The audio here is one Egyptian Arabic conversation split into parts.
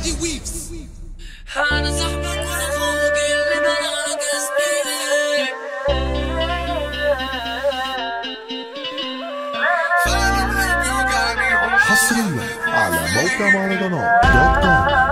اي ويفز انا صاحبك واخوك اللي بلاك اسبيلي حصريا على موقع مهرجانات دوت كوم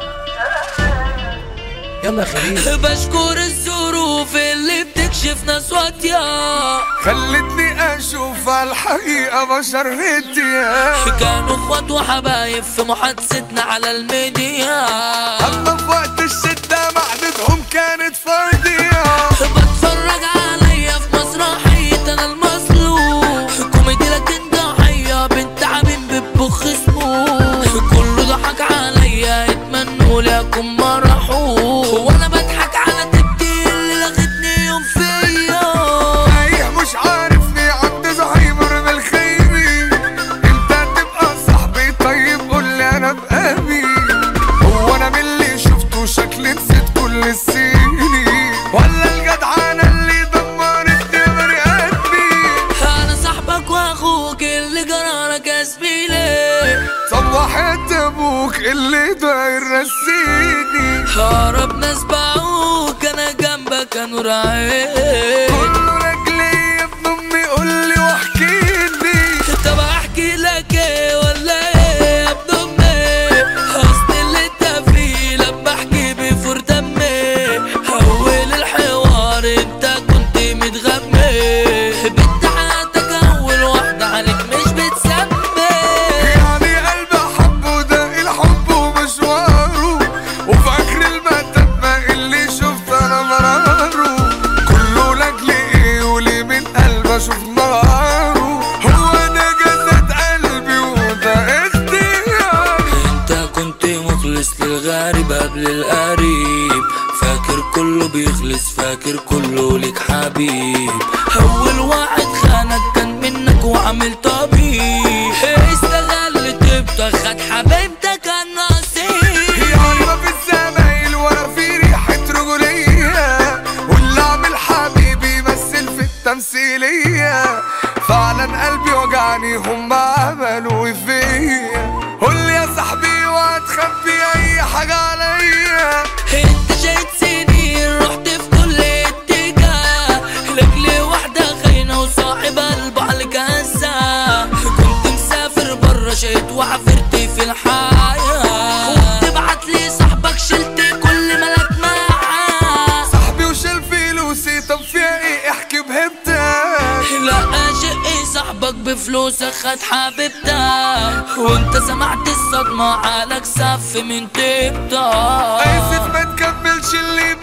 يلا خليل بشكر الظروف اللي بتكشف ناس واطية خلتني اشوف الحقيقة بشر هدية كانوا اخوات وحبايب في محادثتنا على الميديا اما في وقت الشدة معدتهم كانت فردية بتفرج عليا في مسرحية انا المظلوم كوميدي لكن ضحية بنت عمين بتبخ سموم كله ضحك عليا اتمنوا لي اكون مرحوم وانا بضحك على تبكي اللي لغتني يوم فيا تايه مش عارفني عند زهايمر بالخيري انت تبقى صاحبي طيب قولي انا بقابي هو انا من اللي شفته شكلي نسيت كل السنين ولا الجدعانة اللي دمرتني بني ادمي انا صاحبك واخوك اللي جرالك يا زميلي صبحت ابوك اللي داير رسيني هرب ناس باعوك انا جنبك انور عيني كله رجلي يا ابن امي قولي واحكيلي طب احكي لك ايه ولا ايه يا ابن امي اصل اللي انت فيه لما احكي بيفور دمي اول الحوار انت كنت متغمي بنت حياتك اول واحدة عليك مش بتسمي يعني قلبي حبه ده الحب ومشواره وفي اخر المتبة اللي شفت انا مراره كله لاجل ايه وليه من قلبي اشوف ناره هو ده جسد قلبي وده اختياري انت كنت مخلص للغريب قبل القريب فاكر كله بيخلص فاكر كله ليك حبيب اول واحد خانك كان منك وعامل طبيب استغل طيبتك خد حبيبتك النصيب يعني ما في الزمايل ولا في ريحة رجولية واللي عامل حبيبي يمثل في التمثيلية فعلا قلبي وجعني هم عملوا إيه فيا قول لي يا صاحبي وهتخبي اي حاجة عليا انت شايت سنين رحت في كل اتجاه لاجل واحدة خاينة وصاحب قلبه عليك هزة كنت مسافر برا شايت وعفرت في الحياة وبتبعت لي صاحبك شلت كل ملك معاه صاحبي وشال فلوسي طب فيها ايه احكي بهبتك لا شقي صاحبك بفلوسك خد حبيبتك وانت سمعت الصدمة عقلك سف من تبتك اسف ما تكملش اللي